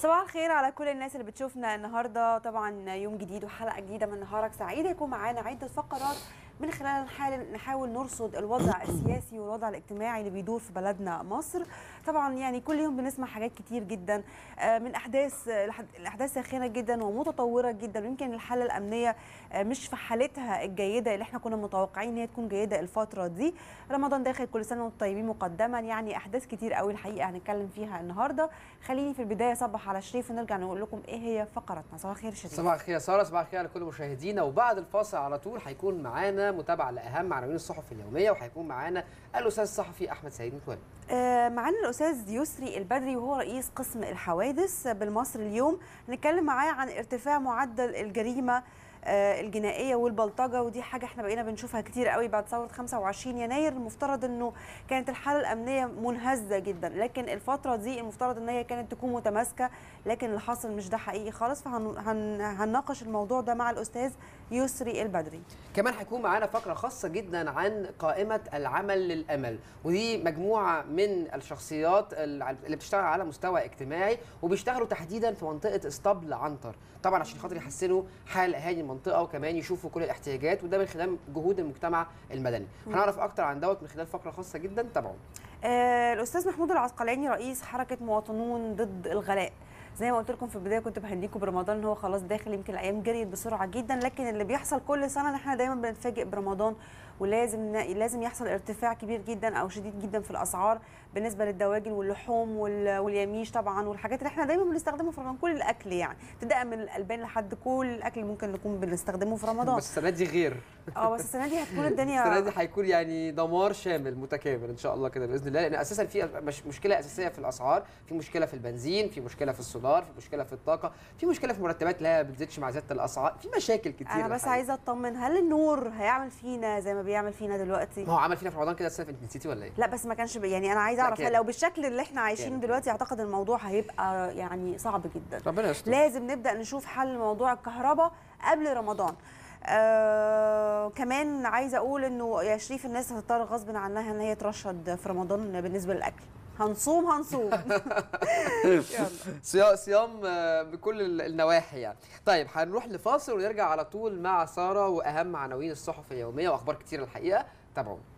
صباح الخير على كل الناس اللي بتشوفنا النهارده طبعا يوم جديد وحلقه جديده من نهارك سعيد هيكون معانا عده فقرات من خلال نحاول نحاول نرصد الوضع السياسي والوضع الاجتماعي اللي بيدور في بلدنا مصر طبعا يعني كل يوم بنسمع حاجات كتير جدا آه، من احداث الاحداث ساخنه جدا ومتطوره جدا ويمكن الحاله الامنيه آه، مش في حالتها الجيده اللي احنا كنا متوقعين ان هي تكون جيده الفتره دي رمضان داخل كل سنه وانتم طيبين مقدما يعني احداث كتير قوي الحقيقه هنتكلم فيها النهارده خليني في البدايه صبح على شريف ونرجع نقول لكم ايه هي فقراتنا صباح الخير شريف صباح الخير يا ساره صباح الخير على كل مشاهدينا وبعد الفاصل على طول هيكون معانا متابعه لاهم عناوين الصحف اليوميه وهيكون معانا الاستاذ الصحفي احمد سعيد متولي آه، معانا الاستاذ يسري البدري وهو رئيس قسم الحوادث بالمصري اليوم هنتكلم معاه عن ارتفاع معدل الجريمه آه، الجنائيه والبلطجه ودي حاجه احنا بقينا بنشوفها كتير قوي بعد ثوره 25 يناير المفترض انه كانت الحاله الامنيه منهزه جدا لكن الفتره دي المفترض ان هي كانت تكون متماسكه لكن اللي حصل مش ده حقيقي خالص فهنناقش الموضوع ده مع الاستاذ يسري البدري كمان هيكون معانا فقره خاصه جدا عن قائمه العمل للامل ودي مجموعه من الشخصيات اللي بتشتغل على مستوى اجتماعي وبيشتغلوا تحديدا في منطقه اسطبل عنتر طبعا عشان خاطر يحسنوا حال اهالي المنطقه وكمان يشوفوا كل الاحتياجات وده من خلال جهود المجتمع المدني هنعرف اكتر عن دوت من خلال فقره خاصه جدا تابعوا آه الاستاذ محمود العسقلاني رئيس حركه مواطنون ضد الغلاء زي ما قلت لكم في البدايه كنت بهنيكم برمضان ان هو خلاص داخل يمكن الايام جريت بسرعه جدا لكن اللي بيحصل كل سنه ان احنا دايما بنتفاجئ برمضان ولازم لازم يحصل ارتفاع كبير جدا او شديد جدا في الاسعار بالنسبه للدواجن واللحوم واليميش طبعا والحاجات اللي احنا دايما بنستخدمها في رمضان كل الاكل يعني ابتداء من الالبان لحد كل الاكل اللي ممكن نكون بنستخدمه في رمضان بس السنه دي غير اه بس السنه دي هتكون الدنيا السنه دي هيكون يعني دمار شامل متكامل ان شاء الله كده باذن الله لان اساسا في مش مشكله اساسيه في الاسعار في مشكله في البنزين في مشكله في السولار في مشكله في الطاقه في مشكله في المرتبات لا بتزيدش مع زياده الاسعار في مشاكل كتير انا بس عايزه اطمن هل النور هيعمل فينا زي ما بيعمل فينا دلوقتي ما هو عمل فينا في رمضان كده السنه انت نسيتي ولا ايه لا بس ما كانش يعني انا عايزه اعرف لو بالشكل اللي احنا عايشينه دلوقتي اعتقد الموضوع هيبقى يعني صعب جدا ربنا يستر لازم نبدا نشوف حل موضوع الكهرباء قبل رمضان آه كمان عايزه اقول انه يا شريف الناس هتضطر غصب عنها ان هي ترشد في رمضان بالنسبه للاكل هنصوم هنصوم صيام صيام بكل النواحي يعني طيب هنروح لفاصل ونرجع على طول مع ساره واهم عناوين الصحف اليوميه واخبار كتير الحقيقه تابعونا